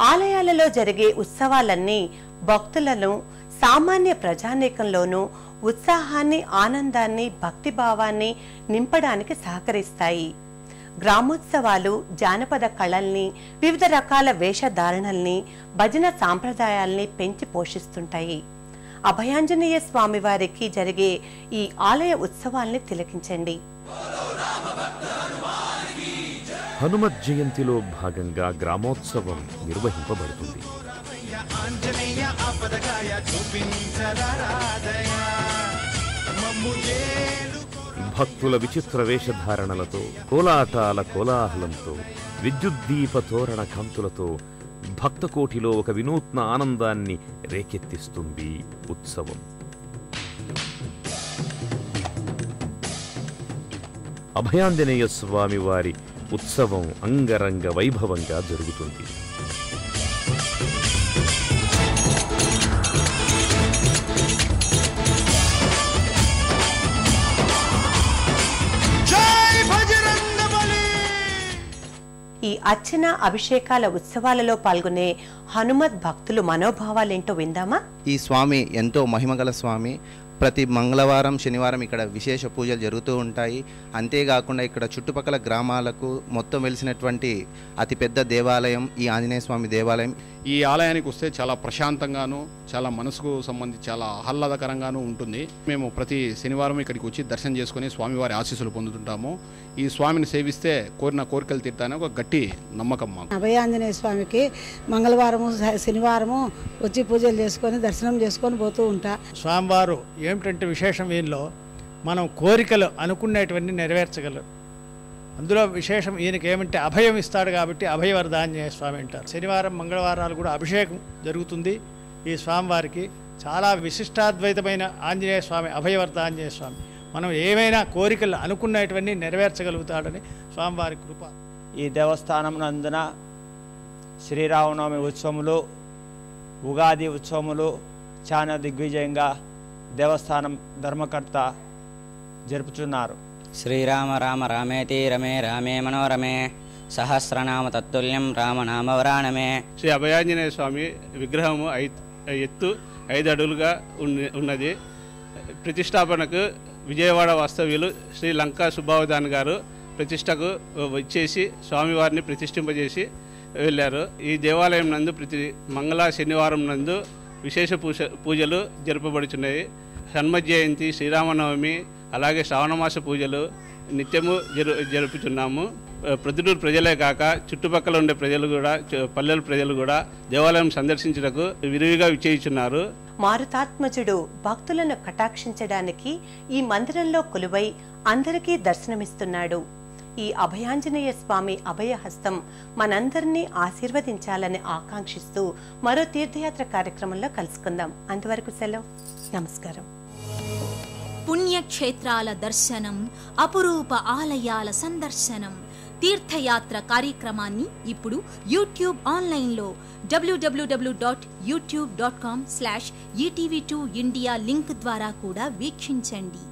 ఆలయాలలో జరిగే ఉత్సవాలన్నీ భక్తులను సామాన్య ప్రజానీకంలోనూ ఉత్సాహాన్ని ఆనందాన్ని భక్తిభావాన్ని నింపడానికి సహకరిస్తాయి గ్రామోత్సవాలు జానపద కళల్ని వివిధ రకాల వేషధారణల్ని భజన సాంప్రదాయాల్ని పెంచి పోషిస్తుంటాయి అభయాంజనేయ స్వామి వారికి జరిగే ఈ ఆలయ ఉత్సవాల్ని తిలకించండి హనుమత్ జయంతిలో భాగంగా గ్రామోత్సవం నిర్వహింపబడుతుంది ఆంజనేయ ఆపదకాయ చూపించరాదయ మమ్ము ఏలు భక్తుల విచిత్ర వేషధారణలతో కోలాటాల కోలాహలంతో విద్యుద్దీప తోరణ కాంతులతో భక్తకోటిలో ఒక వినూత్న ఆనందాన్ని రేకెత్తిస్తుంది ఉత్సవం అభయాంజనేయ స్వామి వారి ఉత్సవం అంగరంగ వైభవంగా జరుగుతుంది జై భజరంగ బలి ఈ అర్చన అభిషేకాల ఉత్సవాలలో పాల్గొనే హనుమత్ భక్తులు మనోభావాలేంటో విందామా ఈ స్వామి ఎంతో మహిమగల స్వామి ప్రతి మంగళవారం శనివారం ఇక్కడ విశేష పూజలు జరుగుతూ ఉంటాయి అంతేకాకుండా ఇక్కడ చుట్టుపక్కల గ్రామాలకు మొత్తం వెలిసినటువంటి అతిపెద్ద దేవాలయం ఈ ఆంజనేయ స్వామి దేవాలయం ఈ ఆలయానికి వస్తే చాలా ప్రశాంతంగాను చాలా మనసుకు సంబంధించి చాలా ఆహ్లాదకరంగాను ఉంటుంది మేము ప్రతి శనివారం ఇక్కడికి వచ్చి దర్శనం చేసుకుని స్వామివారి ఆశీస్సులు పొందుతుంటాము ఈ స్వామిని సేవిస్తే కోరిన కోరికలు తీర్తాయని ఒక గట్టి నమ్మకం మాకు అభయాంజనేయ స్వామికి మంగళవారము శ- శనివారము వచ్చి పూజలు చేసుకొని దర్శనం చేసుకొని పోతూ ఉంటా స్వామివారు ఏమిటంటే విశేషం ఈయనలో మనం కోరికలు అనుకునేటివన్నీ నెరవేర్చగలరు అందులో విశేషం ఈయనకి ఏమంటే అభయం ఇస్తాడు కాబట్టి అభయవరద ఆంజనేయ స్వామి అంటారు శనివారం మంగళవారాలు కూడా అభిషేకం జరుగుతుంది ఈ స్వామివారికి చాలా విశిష్టాద్వైతమైన ఆంజనేయ స్వామి అభయవర్ధ ఆంజనేయ స్వామి మనం ఏమైనా కోరికలు అనుకునేటివన్నీ నెరవేర్చగలుగుతాడని స్వామివారి కృప ఈ దేవస్థానం నందున శ్రీరామనవమి ఉత్సవములు ఉగాది ఉత్సవములు చాలా దిగ్విజయంగా దేవస్థానం ధర్మకర్త జరుపుచున్నారు శ్రీరామ రామ రామేతి రమే రామే మనోరమే సహస్రనామ తత్తుల్యం రామనామవరాణమే శ్రీ అభయాంజనేయ స్వామి విగ్రహము ఐ ఎత్తు ఐదు అడుగులుగా ఉన్న- ఉన్నది ప్రతిష్టాపనకు విజయవాడ వాస్తవ్యులు శ్రీ లంకా సుబ్బావధాన్ గారు ప్రతిష్టకు వచ్చేసి స్వామివారిని ప్రతిష్ఠింపజేసి వెళ్ళారు ఈ దేవాలయం నందు ప్రతి మంగళ శనివారం నందు విశేష పూజ పూజలు జరపబడుచున్నాయి హనుమ జయంతి శ్రీరామనవమి అలాగే శ్రావణమాస పూజలు నిత్యము జరు జరుపుతున్నాము ప్రొద్దుటూరు ప్రజలే కాక చుట్టుపక్కల ఉండే ప్రజలు కూడా చు- పల్లెల ప్రజలు కూడా దేవాలయం సందర్శించుటకు విరివిగా విచ్చేయుచున్నారు మారుతాత్మజుడు భక్తులను కటాక్షించడానికి ఈ మందిరంలో కొలువై అందరికీ దర్శనమిస్తున్నాడు ఈ అభయాంజనేయ స్వామి అభయహస్తం మనందరినీ ఆశీర్వదించాలని ఆకాంక్షిస్తూ మరో తీర్థయాత్ర కార్యక్రమంలో కలుసుకుందాం అంతవరకు సెలవు నమస్కారం పుణ్యక్షేత్రాల దర్శనం అపురూప ఆలయాల సందర్శనం తీర్థయాత్ర కార్యక్రమాన్ని ఇప్పుడు యూట్యూబ్ ఆన్లైన్లో WWW dot YouTube dot com slash ETV two India link ద్వారా కూడా వీక్షించండి